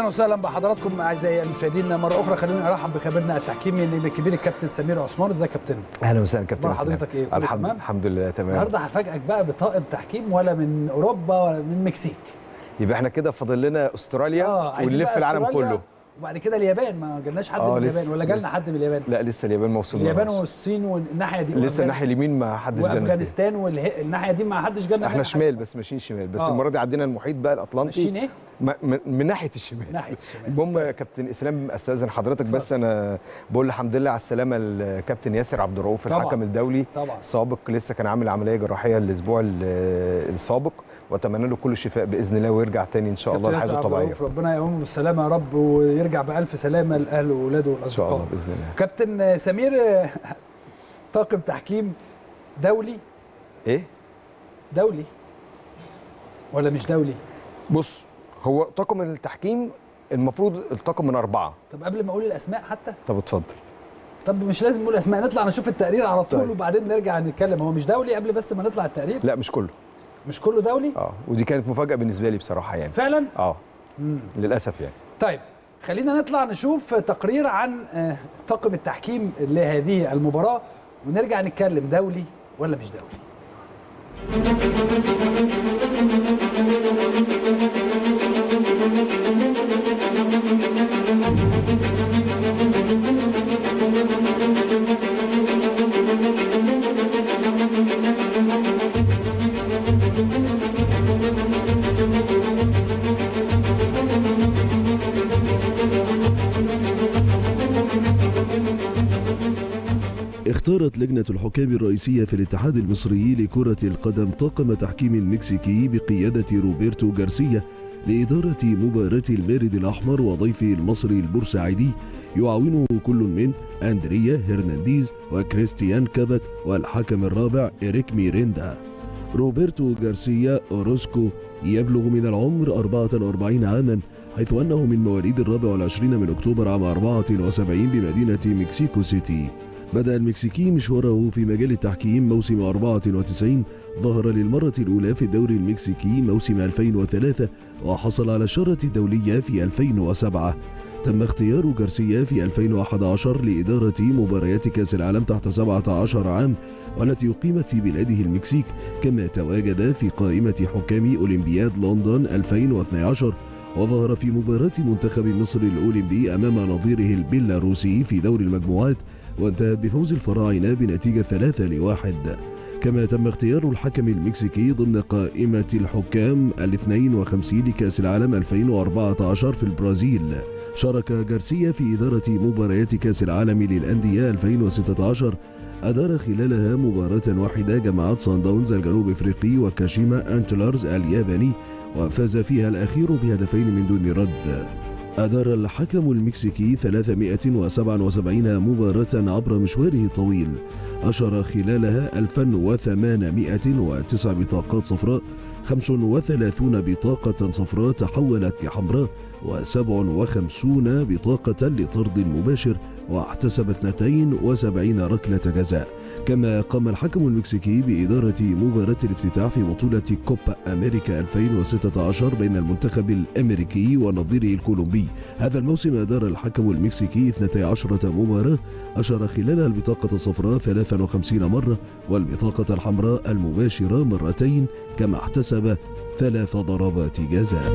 وسهلا بحضراتكم اعزائي المشاهدين مره اخرى خلينا نرحب بخبيرنا التحكيمي الكبير الكابتن سمير عثمان ازيك يا كابتن اهلا وسهلا كابتن أخبار حضرتك ايه كله الحمد, تمام؟ الحمد لله تمام النهارده هفاجئك بقى بطاقم تحكيم ولا من اوروبا ولا من المكسيك يبقى احنا كده فاضل لنا استراليا عايزين ونلف بقى العالم أستراليا كله وبعد كده اليابان ما جالناش حد آه، من لسه- اليابان ولا جالنا لسه. حد من اليابان لا لسه اليابان ما وصلناش اليابان والصين والناحيه دي لسه وأفغان- الناحيه اليمين ما حدش جالنا فيها. وافغانستان والناحيه دي ما حدش جالنا احنا منها شمال بس ماشيين شمال بس آه. المره دي عدينا المحيط بقى ماشيين الاطلنطي ايه؟ م- من, من ناحيه الشمال ناحيه الشمال المهم يا كابتن اسلام استاذن حضرتك بس انا بقول الحمد لله على السلامه الكابتن ياسر عبد الرؤوف طبعاً. الحكم الدولي طبعا السابق لسه كان عامل عمليه جراحيه الاسبوع ال- السابق واتمنى له كل الشفاء باذن الله ويرجع تاني ان شاء الله كابتن ياسر لحياته عبد الطبيعيه الرؤوف، ربنا يقومه بالسلامه يا رب ويرجع بالف سلامه لاهله واولاده ان شاء الله والاصدقاء باذن الله كابتن سمير طاقم تحكيم دولي ايه دولي ولا مش دولي بص هو طاقم التحكيم المفروض الطاقم من اربعه طب قبل ما اقول الاسماء حتى طب اتفضل طب مش لازم نقول اسماء نطلع نشوف التقرير على طول طيب. وبعدين نرجع نتكلم هو مش دولي قبل بس ما نطلع التقرير لا مش كله مش كله دولي اه ودي كانت مفاجاه بالنسبه لي بصراحه يعني فعلا اه مم. للاسف يعني طيب خلينا نطلع نشوف تقرير عن آه، طاقم التحكيم لهذه المباراة ونرجع نتكلم دولي ولا مش دولي اختارت لجنة الحكام الرئيسية في الاتحاد المصري لكرة القدم طاقم تحكيم مكسيكي بقيادة روبرتو غارسيا لإدارة مباراة المارد الأحمر وضيفه المصري البورسعيدي يعاونه كل من أندريا هرنانديز وكريستيان كابك والحكم الرابع إريك ميريندا روبرتو غارسيا أوروسكو يبلغ من العمر 44 عاما حيث أنه من مواليد الرابع والعشرين من أكتوبر عام 74 بمدينة مكسيكو سيتي بدأ المكسيكي مشواره في مجال التحكيم موسم 94 ظهر للمرة الأولى في الدوري المكسيكي موسم 2003 وحصل على الشارة الدولية في 2007 تم اختيار غارسيا في 2011 لإدارة مباريات كأس العالم تحت 17 عام والتي أقيمت في بلاده المكسيك كما تواجد في قائمة حكام أولمبياد لندن 2012 وظهر في مباراة منتخب مصر الأولمبي أمام نظيره البيلاروسي في دور المجموعات وانتهت بفوز الفراعنة بنتيجة ثلاثة لواحد كما تم اختيار الحكم المكسيكي ضمن قائمة الحكام الاثنين وخمسين لكأس العالم 2014 في البرازيل شارك غارسيا في إدارة مباريات كأس العالم للأندية 2016 أدار خلالها مباراة واحدة جمعت سان داونز الجنوب افريقي وكاشيما انتلرز الياباني وفاز فيها الأخير بهدفين من دون رد أدار الحكم المكسيكي 377 مباراة عبر مشواره الطويل أشر خلالها 1809 بطاقات صفراء 35 بطاقة صفراء تحولت لحمراء و57 بطاقة لطرد مباشر واحتسب 72 ركلة جزاء كما قام الحكم المكسيكي بإدارة مباراة الافتتاح في بطولة كوبا أمريكا 2016 بين المنتخب الأمريكي ونظيره الكولومبي هذا الموسم أدار الحكم المكسيكي 12 مباراة أشر خلالها البطاقة الصفراء 53 مرة والبطاقة الحمراء المباشرة مرتين كما احتسب ثلاث ضربات جزاء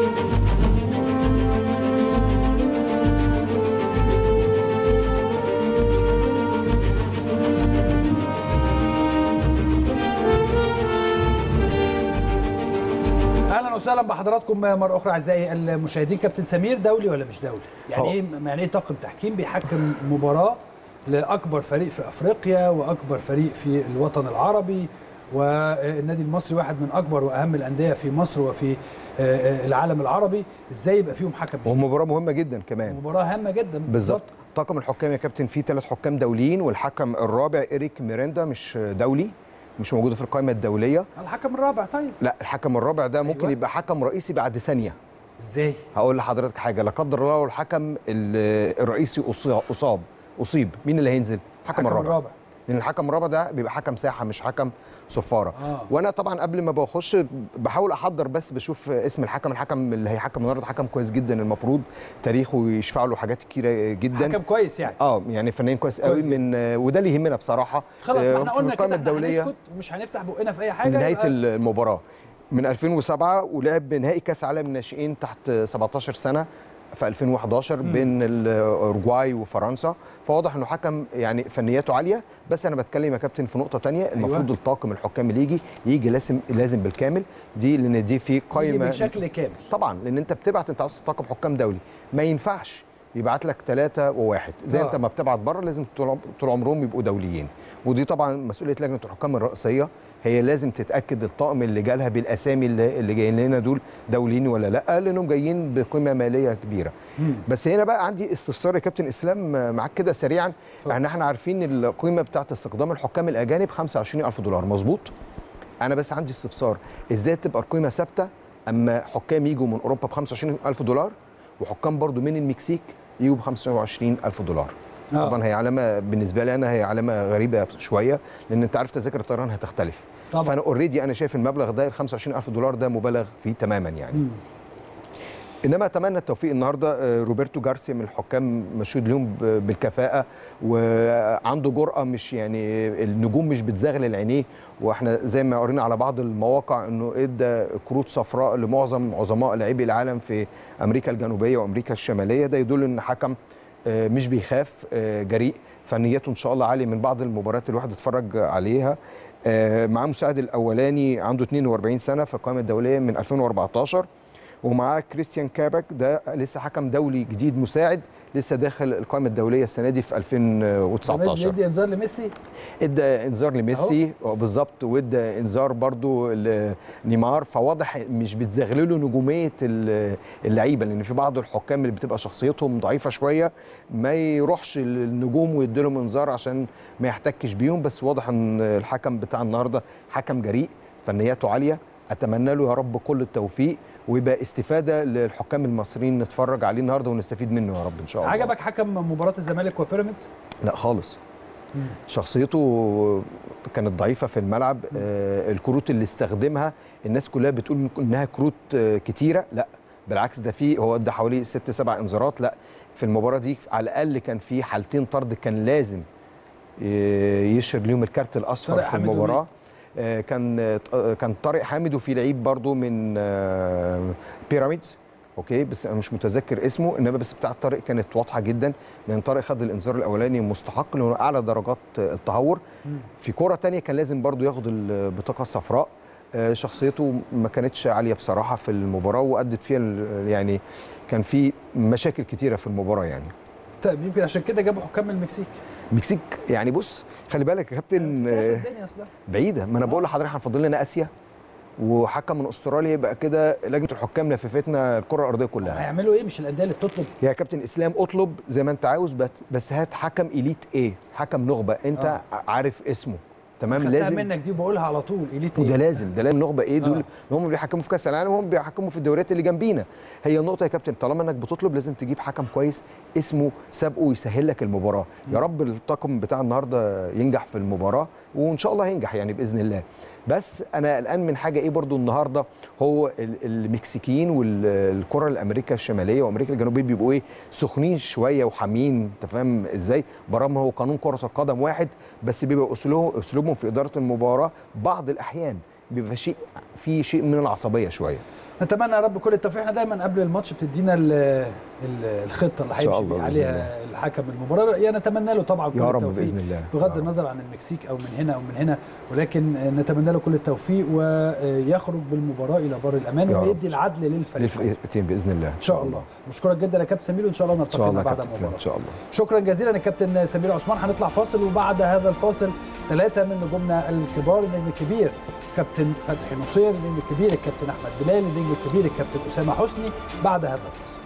اهلا وسهلا بحضراتكم مره اخرى اعزائي المشاهدين كابتن سمير دولي ولا مش دولي يعني هو- ايه يعني ايه طاقم تحكيم بيحكم مباراه لاكبر فريق في افريقيا واكبر فريق في الوطن العربي والنادي المصري واحد من اكبر واهم الانديه في مصر وفي آه، آه، العالم العربي ازاي يبقى فيهم حكم مش ومباراه مهمه جدا كمان مباراه هامه جدا بالظبط طاقم الحكام يا كابتن فيه ثلاث حكام دوليين والحكم الرابع إريك ميريندا مش دولي مش موجود في القائمه الدوليه الحكم الرابع طيب لا الحكم الرابع ده ممكن أيوة. يبقى حكم رئيسي بعد ثانيه ازاي هقول لحضرتك حاجه لا قدر الله لو الحكم ال- الرئيسي أص- اصاب اصيب مين اللي هينزل الحكم الرابع الرابع لان الحكم الرابع ده بيبقى حكم ساحه مش حكم صفاره آه. وانا طبعا قبل ما بخش بحاول احضر بس بشوف اسم الحكم الحكم اللي هيحكم النهارده حكم كويس جدا المفروض تاريخه يشفع له حاجات كتيره جدا حكم كويس يعني اه يعني فنان كويس قوي كويس جدا. من وده اللي يهمنا بصراحه خلاص آه، ما احنا في قلنا القائمه كده الدوليه الدوليه ومش هنفتح بقنا في اي حاجه من نهايه يبقى- المباراه من 2007 ولعب نهائي كاس عالم الناشئين تحت 17 سنه في 2011 بين الاورجواي وفرنسا فواضح انه حكم يعني فنياته عاليه بس انا بتكلم يا كابتن في نقطه تانية المفروض الطاقم الحكام اللي يجي يجي لازم لازم بالكامل دي لان دي في يجي قائمه بشكل كامل طبعا لان انت بتبعت انت عاوز طاقم حكام دولي ما ينفعش يبعت لك ثلاثة وواحد زي آه. آه. انت ما بتبعت بره لازم طول عم- طول عمرهم يبقوا دوليين ودي طبعا مسؤوليه لجنه الحكام الرئيسيه هي لازم تتاكد الطاقم اللي جالها بالاسامي اللي, اللي جايين لنا دول دوليين ولا لا لانهم جايين بقيمه ماليه كبيره مم. بس هنا بقى عندي استفسار يا كابتن اسلام آه، معاك كده سريعا اتفضل. يعني احنا عارفين القيمه بتاعت استخدام الحكام الاجانب 25000 دولار مظبوط انا بس عندي استفسار ازاي تبقى القيمه ثابته اما حكام يجوا من اوروبا ب 25000 دولار وحكام برضو من المكسيك يجوا ب 25000 دولار آه. طبعا هي علامه بالنسبه لي انا هي علامه غريبه شويه لان انت عارف تذاكر الطيران هتختلف طبعا. فانا اوريدي انا شايف المبلغ ده ال 25000 دولار ده مبالغ فيه تماما يعني مم. انما اتمنى التوفيق النهارده آه، روبرتو جارسيا من الحكام مشهود لهم ب- بالكفاءه وعنده جرأه مش يعني النجوم مش بتزغلل عينيه واحنا زي ما قرينا على بعض المواقع انه ادى كروت صفراء لمعظم عظماء لاعبي العالم في امريكا الجنوبيه وامريكا الشماليه ده يدل ان حكم آه، مش بيخاف آه، جريء فنيته ان شاء الله عاليه من بعض المباريات اللي الواحد اتفرج عليها آه، معاه مساعد الاولاني عنده 42 سنه في القائمه الدوليه من 2014 ومعاه كريستيان كابك ده لسه حكم دولي جديد مساعد لسه داخل القائمه الدوليه السنه دي في 2019 ندي انذار لميسي ادى انذار لميسي آه، بالظبط وادى انذار برضو لنيمار فواضح مش بتزغلله نجوميه ال- اللعيبه لان في بعض الحكام اللي بتبقى شخصيتهم ضعيفه شويه ما يروحش للنجوم ويدي لهم انذار عشان ما يحتكش بيهم بس واضح ان الحكم بتاع النهارده حكم جريء فنياته عاليه اتمنى له يا رب كل التوفيق ويبقى استفاده للحكام المصريين نتفرج عليه النهارده ونستفيد منه يا رب ان شاء الله عجبك حكم مباراه الزمالك وبيراميدز لا خالص شخصيته كانت ضعيفه في الملعب آه الكروت اللي استخدمها الناس كلها بتقول انها كروت آه كتيره لا بالعكس ده في هو ادى حوالي ست سبع انذارات لا في المباراه دي على الاقل كان في حالتين طرد كان لازم آه، يشهر ليهم الكارت الاصفر طارق في حامد المباراه آه، كان آه، كان طارق حامد وفي لعيب برضو من آه، بيراميدز اوكي بس انا مش متذكر اسمه انما بس بتاع طارق كانت واضحه جدا لان طارق خد الانذار الاولاني مستحق لانه اعلى درجات التهور في كره تانية كان لازم برضو ياخد البطاقه الصفراء آه، شخصيته ما كانتش عاليه بصراحه في المباراه وادت فيها ال- يعني كان في مشاكل كتيره في المباراه يعني طيب يمكن عشان كده جابوا حكام من المكسيك المكسيك يعني بص خلي بالك يا كابتن بس آه، الدنيا اصلا بعيده ما انا بقول لحضرتك هنفضل لنا اسيا وحكم من استراليا يبقى كده لجنه الحكام لففتنا الكره الارضيه كلها هيعملوا ايه مش الانديه اللي بتطلب يا كابتن اسلام اطلب زي ما انت عاوز بت- بس هات حكم اليت ايه حكم نخبه انت آه. عارف اسمه تمام خدتها لازم منك دي وبقولها على طول اليت وده إيه؟ لازم ده لازم نخبه ايه دول آه. هم بيحكموا في كاس العالم وهم بيحكموا في الدوريات اللي جنبينا هي النقطه يا كابتن طالما انك بتطلب لازم تجيب حكم كويس اسمه سابقه ويسهل لك المباراه يا رب الطاقم بتاع النهارده ينجح في المباراه وان شاء الله هينجح يعني باذن الله بس انا قلقان من حاجه ايه برضو النهارده هو ال- المكسيكيين والكره الامريكا الشماليه وامريكا الجنوبيه بيبقوا ايه سخنين شويه وحامين انت فاهم ازاي برغم هو قانون كره القدم واحد بس بيبقى اسلوبهم اسلوبهم في اداره المباراه بعض الاحيان بيبقى شيء في شيء من العصبيه شويه نتمنى يا رب كل التوفيق احنا دايما قبل الماتش بتدينا ال- ال- الخطه اللي إن شاء هيمشي الله بيه بإذن عليها الحكم المباراه يعني نتمنى له طبعا كل يا رب التوفيق باذن الله بغض يا رب. النظر عن المكسيك او من هنا او من هنا ولكن نتمنى له كل التوفيق ويخرج بالمباراه الى بر الامان يا رب. ويدي العدل للفريق للفرقتين باذن الله ان شاء الله مشكورك جدا يا كابتن سمير وان شاء الله ان شاء نلتقي الله بعد كابتن اسلام المباراه ان شاء الله شكرا جزيلا يا كابتن سمير عثمان هنطلع فاصل وبعد هذا الفاصل ثلاثه من نجومنا الكبار النجم الكبير كابتن فتحي نصير النجم الكبير الكابتن احمد بلال النجم الكبير الكابتن اسامه حسني بعد هذا الفاصل